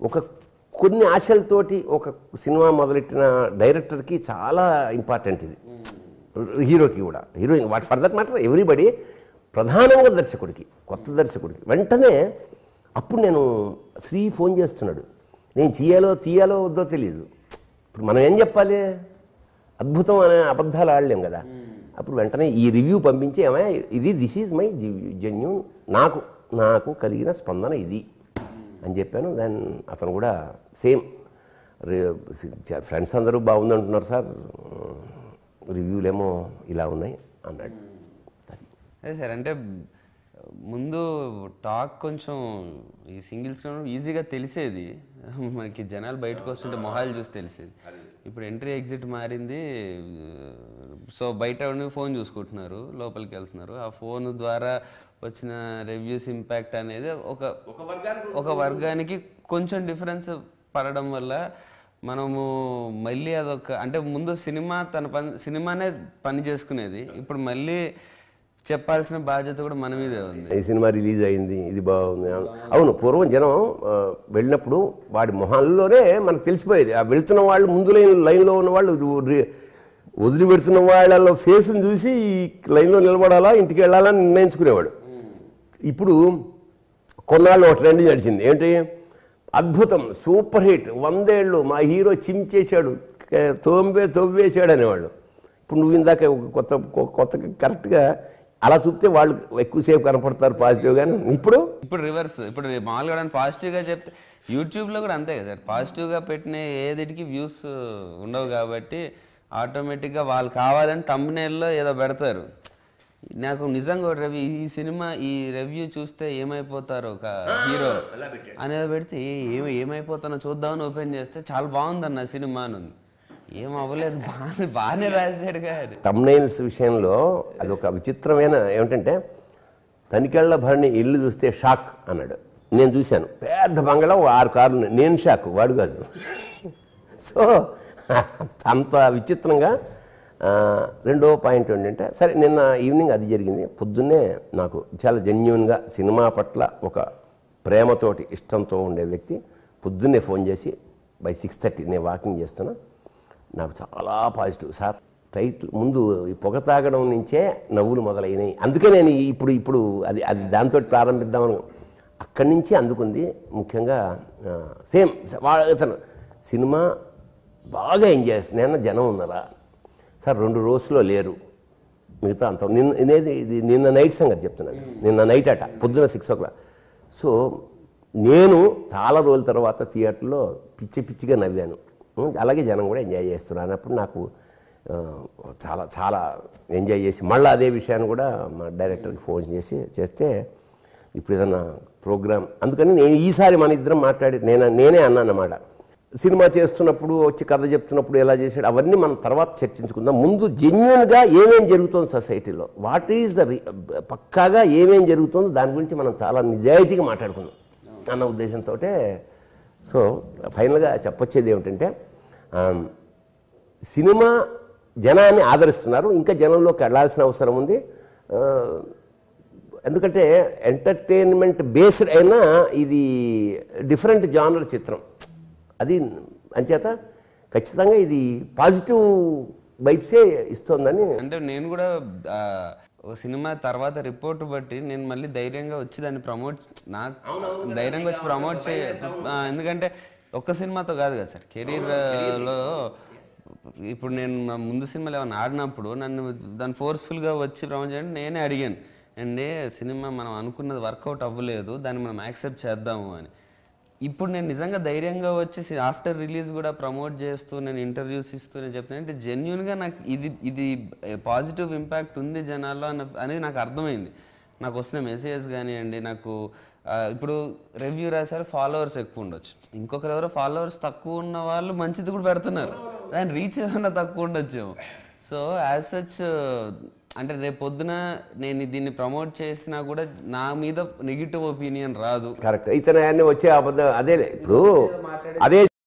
ఒక కొన్ని ఆశలతోటి ఒక సినిమా మొదలెట్టిన డైరెక్టర్కి చాలా ఇంపార్టెంట్ ఇది హీరోకి కూడా heroine what for that matter everybody ప్రధానంగా దర్శకుడికి కొత్త దర్శకుడికి వెంటనే అప్పుడు నేను శ్రీ ఫోన్ చేస్తున్నాడు నేను చేయాలో తీయాలో వద్దో తెలియదు ఇప్పుడు మనం ఏం చెప్పాలి అద్భుతం అనే అబద్ధాలు ఆడలేం కదా అప్పుడు వెంటనే ఈ రివ్యూ పంపించి ఏమయ్య ఇది దిస్ ఈజ్ మై జెన్యున్ నాకు నాకు కలిగిన స్పందన ఇది అని చెప్పాను దెన్ అతను కూడా సేమ్ ఫ్రెండ్స్ అందరూ బాగుందంటున్నారు సార్ రివ్యూలేమో ఇలా ఉన్నాయి అన్నాడు అదే సార్ అంటే ముందు టాక్ కొంచెం ఈ సింగిల్ స్క్రీన్ ఈజీగా తెలిసేది మనకి జనాలు బయటకు వస్తుంటే మొహాలు చూసి తెలిసేది ఇప్పుడు ఎంట్రీ ఎగ్జిట్ మారింది సో బయట ఉండి ఫోన్ చూసుకుంటున్నారు లోపలికి వెళ్తున్నారు ఆ ఫోన్ ద్వారా వచ్చిన రివ్యూస్ ఇంపాక్ట్ అనేది ఒక ఒక వర్గానికి కొంచెం డిఫరెన్స్ పడడం వల్ల మనము మళ్ళీ అదొక అంటే ముందు సినిమా తన పని సినిమానే పని చేసుకునేది ఇప్పుడు మళ్ళీ చెప్పాల్సిన బాధ్యత కూడా మన మీదే ఉంది ఈ సినిమా రిలీజ్ అయింది ఇది బాగుంది అవును పూర్వం జనం ఆ, వెళ్ళినప్పుడు వాడి మొహాల్లోనే మనకు తెలిసిపోయేది ఆ వెళ్తున్న వాళ్ళు ముందు లైన్ లైన్లో ఉన్న వాళ్ళు రి- వదిలి పెడుతున్న వాళ్ళలో ఫేస్ని చూసి ఈ లైన్లో నిలబడాలా ఇంటికి వెళ్ళాలా అని నిర్ణయించుకునేవాడు ఇప్పుడు కొన్నాళ్ళు ఒక ట్రెండ్ నడిచింది ఏంటి అద్భుతం సూపర్ హిట్ వందేళ్ళు మా హీరో చించేశాడు క- తోంబే తవ్వేశాడు అనేవాళ్ళు ఇప్పుడు నువ్వు ఇందాక ఒక కొత్త కొ- కొత్త కరెక్ట్గా అలా చూపితే వాళ్ళు ఎక్కువసేపు కనపడతారు పాజిటివ్గానే ఇప్పుడు ఇప్పుడు రివర్స్ ఇప్పుడు మామూలుగా ఎవరైనా పాజిటివ్గా చెప్తే యూట్యూబ్లో కూడా అంతే కదా సార్ పాజిటివ్గా పెట్టిన ఏదిటికి వ్యూస్ ఉండవు కాబట్టి ఆటోమేటిక్గా వాళ్ళు కావాలని తమ్మునేల్లో ఏదో పెడతారు నాకు నిజంగా ఒక రివ్యూ ఈ సినిమా ఈ రివ్యూ చూస్తే ఏమైపోతారు ఒక హీరో అనేది పెడితే ఏ- ఏమి ఏమైపోతానో చూద్దామని ఓపెన్ చేస్తే చాలా బాగుందన్న సినిమా అని ఉంది ఏం అవ్వలేదు బాగానే బాగానే రాశాడు కాదు తమ్నైల్స్ విషయంలో అదొక విచిత్రమైన ఏమిటంటే తనికెళ్ళ భరణి ఇల్లు చూస్తే షాక్ అన్నాడు నేను చూశాను పెద్ద బంగళా ఓ ఆరు కార్లు ఉన్నాయి. నేను షాక్ వాడు కాదు సో అంత విచిత్రంగా ఆ, రెండో పాయింట్ ఏంటంటే సరే నిన్న ఈవినింగ్ అది జరిగింది పొద్దున్నే నాకు చాలా జెన్యున్గా సినిమా పట్ల ఒక ప్రేమతోటి ఇష్టంతో ఉండే వ్యక్తి పొద్దున్నే ఫోన్ చేసి బై సిక్స్ థర్టీ నేను వాకింగ్ చేస్తున్నా నాకు చాలా పాజిటివ్ సార్ టైటిల్ ముందు ఈ పొగ తాగడం నుంచే నవ్వులు మొదలైనాయి అందుకే నేను ఇప్పుడు ఇప్పుడు అది అది దాంతో ప్రారంభిద్దామని అక్కడి నుంచి అందుకుంది ముఖ్యంగా ఆ, సేమ్ వా- ఇతను సినిమా బాగా ఎంజాయ్ చేస్తుంది నేను జనం ఉన్నారా సార్ రెండు రోజుల్లో లేరు మిగతా అంత నిన్న ఇదేది ఇది నిన్న నైట్ సంగతి చెప్తున్నాను నిన్న నైట్ అట పొద్దున సిక్స్ ఓ క్లాక్ సో నేను చాలా రోజుల తర్వాత థియేటర్లో పిచ్చి పిచ్చిగా నవ్వాను ఉం, అలాగే జనం కూడా ఎంజాయ్ చేస్తున్నారు అన్నప్పుడు నాకు ఆ, చాలా చాలా ఎంజాయ్ చేసి మళ్ళీ అదే విషయాన్ని కూడా మా డైరెక్టర్కి ఫోన్ చేసి చేస్తే ఇప్పుడు ఏదన్నా ప్రోగ్రామ్ అందుకని నేను ఈసారి మన ఇద్దరం మాట్లాడి నేను నేనే అన్నానన్నమాట సినిమా చేస్తున్నప్పుడు వచ్చి కథ చెప్తున్నప్పుడు ఎలా చేసాడు అవన్నీ మనం తర్వాత చర్చించుకుందాం ముందు జెన్యున్గా ఏమేం జరుగుతుంది సొసైటీలో వాట్ ఈజ్ ద పక్కాగా ఏమేం జరుగుతుందో దాని గురించి మనం చాలా నిజాయితీగా మాట్లాడుకుందాం అన్న ఉద్దేశంతో సో ఫైనల్గా చెప్పొచ్చేది ఏమిటంటే ఆమ్, సినిమా జనాన్ని ఆదరిస్తున్నారు ఇంకా జనంలోకి వెళ్ళాల్సిన అవసరం ఉంది ఆ, ఎందుకంటే ఎంటర్టైన్మెంట్ బేస్డ్ అయినా ఇది డిఫరెంట్ జానర్ చిత్రం అది అంచేత ఖచ్చితంగా ఇది పాజిటివ్ వైబ్సే ఇస్తోందని అంటే నేను కూడా ఆ, ఒక సినిమా తర్వాత రిపోర్ట్ బట్టి నేను మళ్ళీ ధైర్యంగా వచ్చి దాన్ని ప్రమోట్ నాకు ధైర్యంగా వచ్చి ప్రమోట్ చేయ ఆ, ఎందుకంటే ఒక్క సినిమాతో కాదు కదా సార్ కెరీర్లో ఇప్పుడు నేను నా ముందు సినిమాలు ఏమైనా ఆడినప్పుడు నన్ను దాన్ని ఫోర్స్ఫుల్గా వచ్చి ప్రమోట్ చేయండి నేనే అడిగాను అండి సినిమా మనం అనుకున్నది వర్కౌట్ అవ్వలేదు దాన్ని మనం యాక్సెప్ట్ చేద్దాము అని ఇప్పుడు నేను నిజంగా ధైర్యంగా వచ్చి ఆఫ్టర్ రిలీజ్ కూడా ప్రమోట్ చేస్తూ నేను ఇంటర్వ్యూస్ ఇస్తూ నేను చెప్తాను అంటే జెన్యున్గా నాకు ఇది ఇది పాజిటివ్ ఇంపాక్ట్ ఉంది జనాల్లో అన్న అనేది నాకు అర్థమైంది నాకు వస్తున్న మెసేజెస్ కానివ్వండి నాకు ఆ, ఇప్పుడు రివ్యూ రాశారు ఫాలోవర్స్ ఎక్కువ ఉండొచ్చు ఇంకొకరు ఎవరో ఫాలోవర్స్ తక్కువ ఉన్న వాళ్ళు మంచిది కూడా పెడుతున్నారు దాని రీచ్ ఏమన్నా తక్కువ ఉండొచ్చేమో సో యాజ్ సచ్ అంటే రేపు పొద్దున నేను దీన్ని ప్రమోట్ చేసినా కూడా నా మీద నెగిటివ్ ఒపీనియన్ రాదు కరెక్ట్ ఇతను అన్నీ వచ్చే అబద్ధం అదే ఇప్పుడు అదే